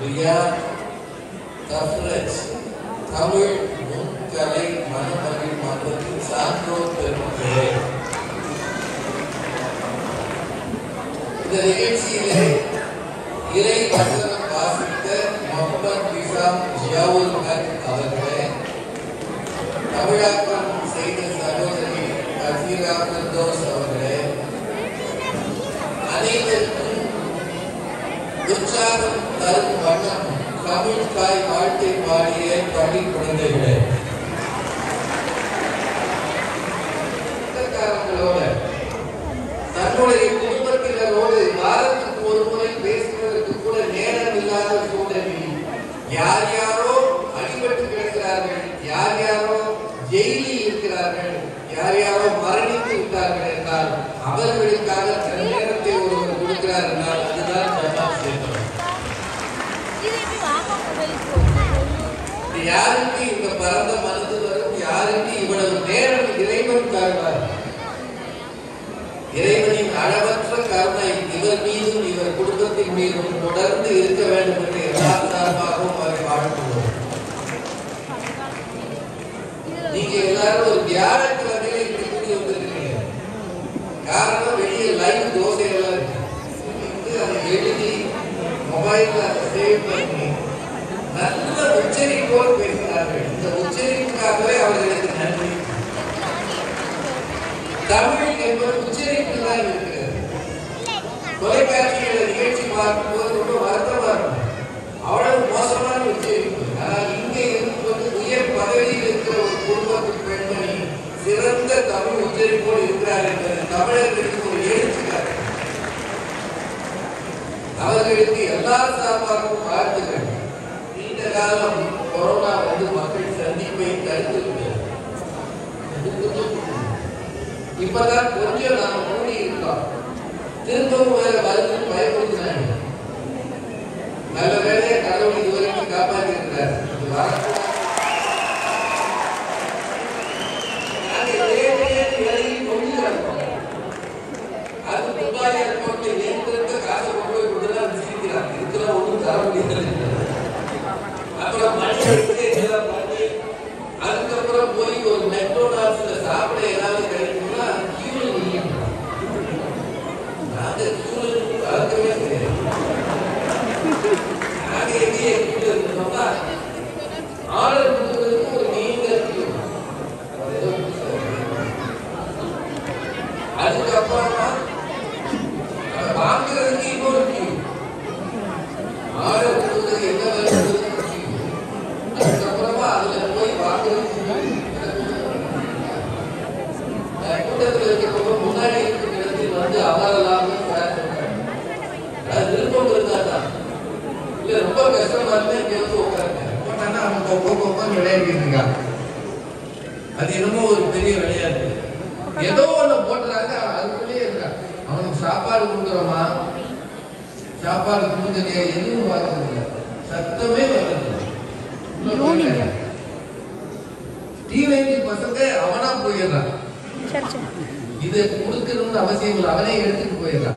ரியா தஃப்ரஜ் தமிழ் முன்கலை மனமகிழ் மன்றத்தின் சான்றோர் பெருமக்களே இந்த நிகழ்ச்சியிலே இறை வசனம் வாசித்த முகமது நிசாம் ஜியாவுல் ஹக் அவர்களே தமிழாக்கம் செய்த சகோதரி அசீரா பிரதோஸ் அவர்களே அனைவருக்கும் உற்சாகம் தரும் வண்ணம் தமிழ் தாய் வாழ்க்கை பாடிய பள்ளி குழந்தைகளே சொந்தக்காரங்களோட தன்னுடைய குடும்பத்தினரோடு வாரத்துக்கு ஒரு முறை பேசுவதற்கு கூட நேரம் இல்லாத சூழலில் யார் யாரோ அடிபட்டு கிடக்கிறார்கள் யார் யாரோ ஜெயிலில் இருக்கிறார்கள் யார் யாரோ மரணித்து விட்டார்கள் என்றால் அவர்களுக்காக தன் நேரத்தை ஒருவர் கொடுக்கிறார் என்றால் அதுதான் ஜமாத் சேத்தம் இது யாருக்கு இந்த பரந்த மனது வரும் யாருக்கு இவ்வளவு நேரம் இறைவன் தருவார் இறைவனின் அளவற்ற கருணை இவர் மீதும் இவர் குடும்பத்தின் மீதும் தொடர்ந்து இருக்க வேண்டும் என்று எல்லா சார்பாகவும் அவரை வாழ்த்துவோம் நீங்க எல்லாரும் ஒரு வியாழக்கிழமையில இப்படி கூடி வந்திருக்கீங்க காரணம் வெளியே லைவ் தோசை எல்லாம் இருக்கு வந்து அதை எழுதி மொபைல்ல அதை சேவ் பண்ணி நல்ல உச்சரிப்போடு பேசினார்கள் இந்த உச்சரிப்புக்காகவே அவர்களுக்கு நன்றி தமிழ் என்பது உச்சரிப்பில் தான் இருக்கிறது தொலைக்காட்சியில நிகழ்ச்சி பார்க்கும்போது ரொம்ப வருத்தமா இருக்கும் அவ்வளவு மோசமான உச்சரிப்பு ஆனால் இங்கே இருப்பது உயர் பதவியில் இருக்கிற ஒரு குடும்பத்து பெண்மணி சிறந்த தமிழ் உச்சரிப்போடு இருக்கிறார் என்பது தமிழர்களுக்கு ஒரு எழுத்துக்காட்டு அவர்களுக்கு எல்லா சார்பாகவும் வாழ்த்துக்கள் நீண்ட காலம் கொரோனா வந்து மக்கள் சந்திப்பை தடுத்து விட்டது இப்பதான் கொஞ்சம் நாம கூடி இருக்கோம் திரும்பவும் வேற வந்து பயப்படுத்தினாங்க நல்ல வேலையை கடவுள் இதுவரைக்கும் காப்பாற்றி இருக்கிறார் இது வரக்கூடாது. நாங்க தேவையே விலகி கொள்கிறோம். அது துபாய் ஏர்போர்ட்ல ஏந்திருந்த காசை கொண்டு போய் கொடுத்தா விசிக்கிறாங்க இதுக்கெல்லாம் ஒன்றும் தர முடியாது அப்புறம் மனிதனுக்கு எல்லாம் பண்ணி அதுக்கப்புறம் போய் ஒரு மெக்டோனால்ட்ஸ்ல சாப்பிட ஏதாவது கிடைக்கும்னா கியூல நிற்கணும் நாங்க கியூல வளர்க்கவே கிடையாது நாங்க எங்கேயே கியூல இருந்தோம்னா ஆர்டர் கொடுக்கறதுக்கு ஒரு நீண்ட கியூ அது ஏதோ புதுசா இருக்கு. அதுக்கப்புறமா அதை வாங்குறதுக்கு இன்னொரு கியூ ஆர்டர் கொடுக்கறது என்ன வேணுங்கிறது கியூ அதுக்கப்புறமா அதுல போய் வாங்குறதுக்கு அஹ் கூட்டத்தில் இருக்கிறவங்க முன்னாடி இருக்கிற இடத்தில் வந்து அமரலாம்னு plan பண்றாங்க. அது விருப்பம் இருந்தா தான் இல்ல ரொம்ப கஷ்டமா இருந்தா இங்க வந்து உட்காருங்க போட்டான்னா அவங்க கொக்கோ கொக்கோன்னு விளையாடிட்டு இருக்காங்க அது என்னமோ ஒரு பெரிய விளையாட்டு ஏதோ ஒண்ணு போட்டுறாங்க அதுக்குள்ளேயே இருக்காங்க அவனுக்கு சாப்பாடு கொடுக்குறோமா சாப்பாடு கொடுக்குறியா எதுவும் பார்க்கறது இல்லை சத்தமே வர்றது இல்லை டீனேஜ் பசங்க அவனா போயிடுறான் சரி சரி இதை கொடுக்கணும்னு அவசியம் இல்லை அவனே எடுத்துட்டு போயிடுறான்